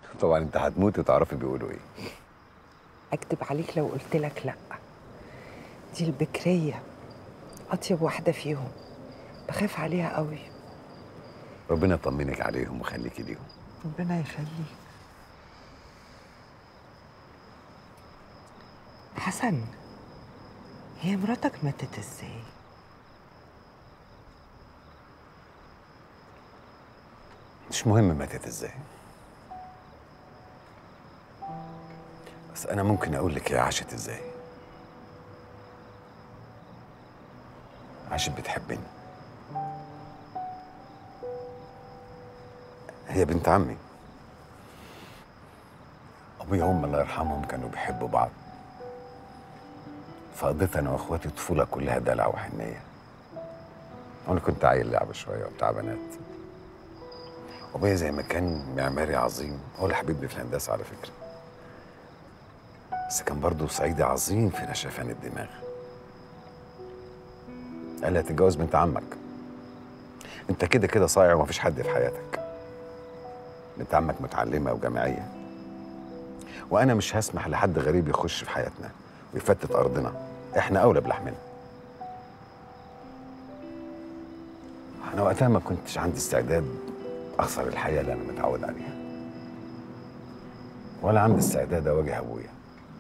طبعا انت هتموت وتعرفي بيقولوا ايه اكدب عليك لو قلت لك لا دي البكريه اطيب واحده فيهم بخاف عليها قوي ربنا يطمنك عليهم ويخليكي ليهم ربنا يخليك حسن هي مراتك ماتت ازاي مش مهم ماتت ازاي بس انا ممكن اقول لك هي عاشت ازاي عاشت بتحبني هي بنت عمي ابويا وامي الله يرحمهم كانوا بيحبوا بعض فقضيت انا واخواتي الطفوله كلها دلع وحنيه وانا كنت عيل لعبه شويه وبتاع بنات ابويا زي ما كان معماري عظيم هو اللي حبيبني في الهندسه على فكره بس كان برضه صعيدي عظيم في نشفان الدماغ قال لي هتتجوز بنت عمك انت كده كده صايع ومفيش حد في حياتك بنت عمك متعلمه وجامعيه وانا مش هسمح لحد غريب يخش في حياتنا ويفتت ارضنا احنا اولى بلحمنا انا وقتها ما كنتش عندي استعداد اخسر الحياه اللي انا متعود عليها ولا عندي استعداد اواجه ابويا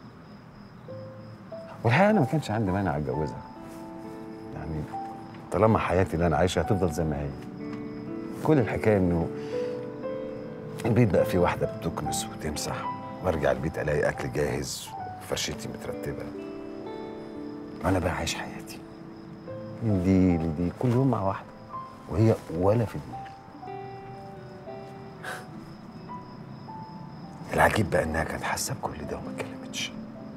والحقيقه انا ما كانش عندي مانع اتجوزها يعني طالما حياتي اللي انا عايشها هتفضل زي ما هي كل الحكايه انه البيت بقى فيه واحده بتكنس وتمسح وارجع البيت الاقي اكل جاهز وفرشتي مترتبه وانا بقى عايش حياتي من دي لدي كل يوم مع واحده وهي ولا في دماغي العجيب بقى انها كانت حاسه بكل ده وما اتكلمتش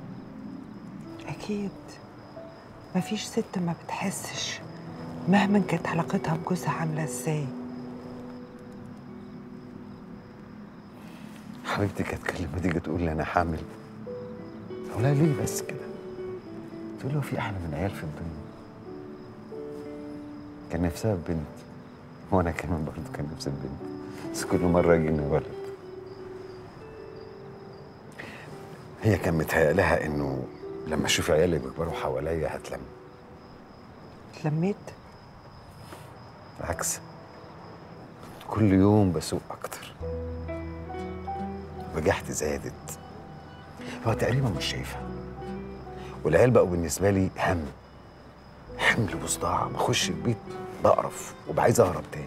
اكيد مفيش ست ما بتحسش مهما كانت علاقتها بجوزها عامله ازاي حبيبتي كانت كل ما تيجي تقول لي انا حامل اقول لها ليه بس كده تقول له في احلى من عيال في الدنيا كان نفسها في بنت وانا كمان برضه كان نفسي في بنت بس كل مره يجيني ولد هي كان متهيأ لها انه لما اشوف عيالي بيكبروا حواليا هتلم اتلميت بالعكس كل يوم بسوق اكتر بجحتي زادت هو تقريبا مش شايفها والعيال بقوا بالنسبه لي هم حمل وصداع بخش البيت بقرف وبعايز اهرب تاني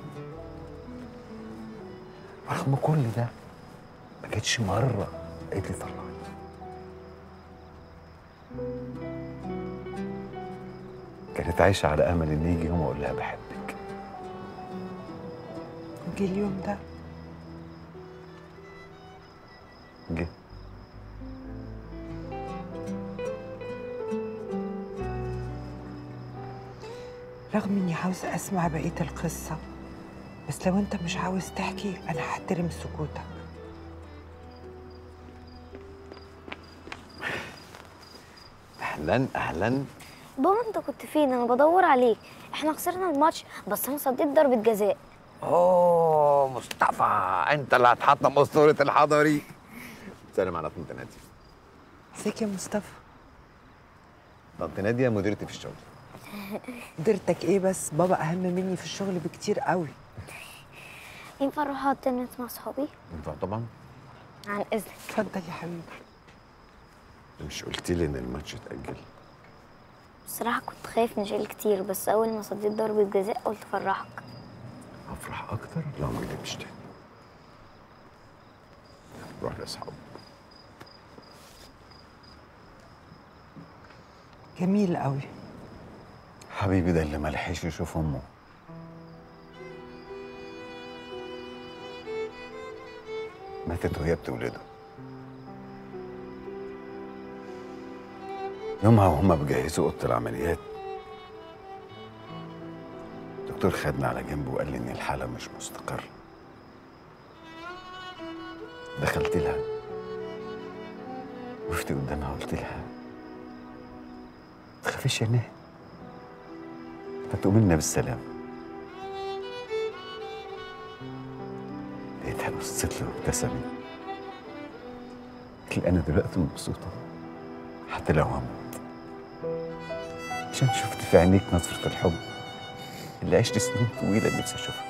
رغم كل ده ما جتش مره قالت لي طلعني كانت عايشه على امل ان يجي يوم اقول لها بحبك جه اليوم ده جه رغم اني عاوزه اسمع بقيه القصه بس لو انت مش عاوز تحكي انا هحترم سكوتك اهلا اهلا بابا انت كنت فين انا بدور عليك احنا خسرنا الماتش بس انا صديت ضربة جزاء اوه مصطفى انت اللي هتحطم اسطوره الحضري سلام على طنط ناديه ازيك يا مصطفى طنط ناديه مديرتي في الشغل قدرتك ايه بس بابا اهم مني في الشغل بكتير قوي ينفع اروح اقعد تنس مع صحابي ينفع طبعا عن اذنك اتفضل يا حبيبي مش قلت لي ان الماتش اتاجل بصراحة كنت خايف نشيل كتير بس اول ما صديت ضربة جزاء قلت افرحك افرح اكتر لو ما كدبتش تاني روح لاصحابك جميل قوي حبيبي ده اللي ما لحقش يشوف امه ماتت وهي بتولده يومها وهما بيجهزوا اوضه العمليات الدكتور خدنا على جنب وقال لي ان الحاله مش مستقره دخلت لها وقفت قدامها قلت لها ما تخافيش يا نهى هتقوم لنا بالسلامة لقيتها بصت له وابتسمت شكلي انا دلوقتي مبسوطه حتى لو هموت عشان شفت في عينيك نظره الحب اللي عشت سنين طويله نفسي اشوفها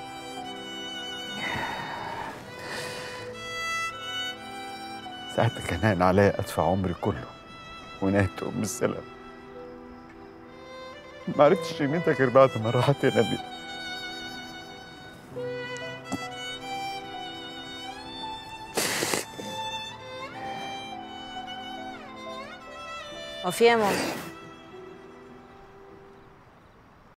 ساعتها كان هين عليا ادفع عمري كله ونهايته ام السلام ما عرفتش قيمتها غير بعد ما راحت يا نبي هو في ايه يا ماما